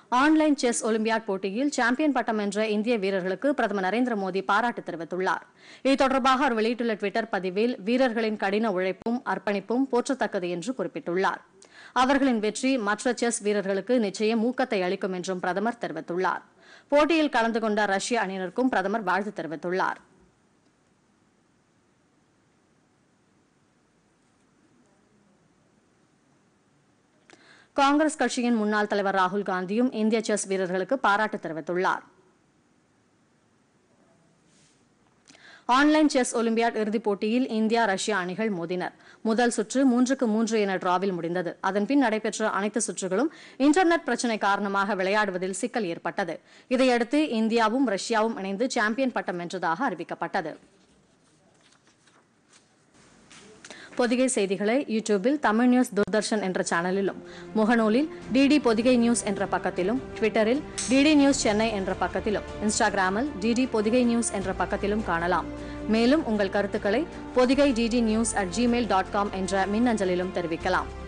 online chess olympiad போட்டியில் champion பட்டம் வென்ற இந்திய வீரர்களுக்கு பிரதமர் நரேந்திர மோடி பாராட்டு தெரிவித்துள்ளார் இது தொடர்பாக அவர் வெளியிட்டுள்ள டுவிட்டர் பதிவில் வீரர்களின் கடின உழைப்பும் அர்ப்பணிப்பும் போற்றத்தக்கது என்று குறிப்பிட்டுள்ளார் அவர்களின் வெற்றி மற்ற செஸ் வீரர்களுக்கு நிச்சயம் ஊக்கத்தை அளிக்கும் என்றும் பிரதமர் தெரிவித்துள்ளார் போட்டியில் கலந்து கொண்ட ரஷ்ய அணியினருக்கும் பிரதமர் வாழ்த்து தெரிவித்துள்ளார் காங்கிரஸ் கட்சியின் முன்னாள் தலைவர் ராகுல் காந்தியும் இந்திய செஸ் வீரர்களுக்கு பாராட்டு தெரிவித்துள்ளார் ஆன்லைன் செஸ் ஒலிம்பியாட் இறுதிப் போட்டியில் இந்தியா ரஷ்யா அணிகள் மோதினர் முதல் சுற்று மூன்றுக்கு மூன்று என டிராவில் முடிந்தது அதன்பின் நடைபெற்ற அனைத்து சுற்றுகளும் இன்டர்நெட் பிரச்சினை காரணமாக விளையாடுவதில் சிக்கல் ஏற்பட்டது இதையடுத்து இந்தியாவும் ரஷ்யாவும் இணைந்து சாம்பியன் பட்டம் வென்றதாக அறிவிக்கப்பட்டது பொதிகை செய்திகளை யூடியூபில் தமிழ் நியூஸ் தூர்தர்ஷன் என்ற சேனலிலும் முகநூலில் டிடி பொதிகை நியூஸ் என்ற பக்கத்திலும் ட்விட்டரில் டிடி நியூஸ் சென்னை என்ற பக்கத்திலும் இன்ஸ்டாகிராமில் டிடி பொதிகை நியூஸ் என்ற பக்கத்திலும் காணலாம் மேலும் உங்கள் கருத்துக்களை Podhigai DD news at Gmail dot com என்ற மின்னஞ்சலிலும் தெரிவிக்கலாம்